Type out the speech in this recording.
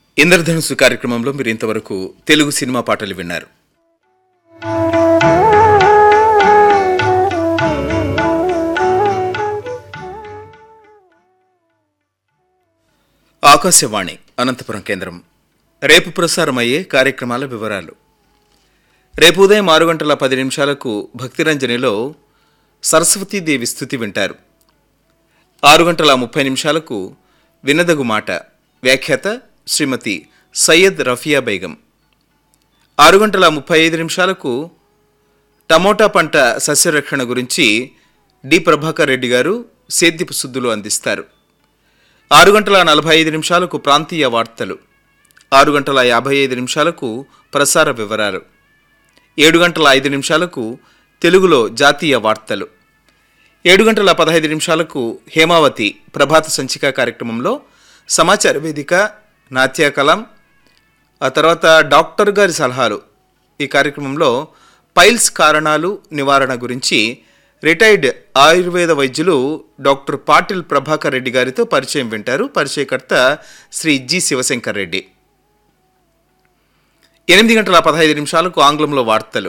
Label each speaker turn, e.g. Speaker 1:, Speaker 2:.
Speaker 1: ఇంద్రధనుసు కార్యక్రమంలో మీరు ఇంతవరకు తెలుగు సినిమా పాటలు విన్నారు ఆకాశవాణి అనంతపురం కేంద్రం రేపు ప్రసారమయ్యే కార్యక్రమాల వివరాలు రేపు ఉదయం ఆరు గంటల పది నిమిషాలకు భక్తిరంజనిలో సరస్వతీదేవి స్థుతి వింటారు ఆరు గంటల ముప్పై నిమిషాలకు వినదగు మాట వ్యాఖ్యాత శ్రీమతి సయ్యద్ రఫియా బేగం ఆరు గంటల ముప్పై ఐదు నిమిషాలకు టమోటా పంట సస్యరక్షణ గురించి డి ప్రభాకర్ రెడ్డి గారు సేద్యపు సుద్దులు అందిస్తారు ఆరు గంటల నలభై ఐదు నిమిషాలకు ప్రాంతీయ వార్తలు ఆరు గంటల యాభై ఐదు నిమిషాలకు ప్రసార వివరాలు ఏడు గంటల ఐదు నిమిషాలకు తెలుగులో జాతీయ వార్తలు ఏడు గంటల పదహైదు నిమిషాలకు హేమావతి ప్రభాత సంచిక కార్యక్రమంలో సమాచార వేదిక నాట్యకలం ఆ తర్వాత డాక్టర్ గారి సలహాలు ఈ కార్యక్రమంలో పైల్స్ కారణాలు నివారణ గురించి రిటైర్డ్ ఆయుర్వేద వైద్యులు డాక్టర్ పాటిల్ ప్రభాకర్ రెడ్డి గారితో పరిచయం వింటారు పరిచయకర్త శ్రీ జి శివశంకర్ రెడ్డి ఎనిమిది గంటల పదహైదు నిమిషాలకు ఆంగ్లంలో వార్తలు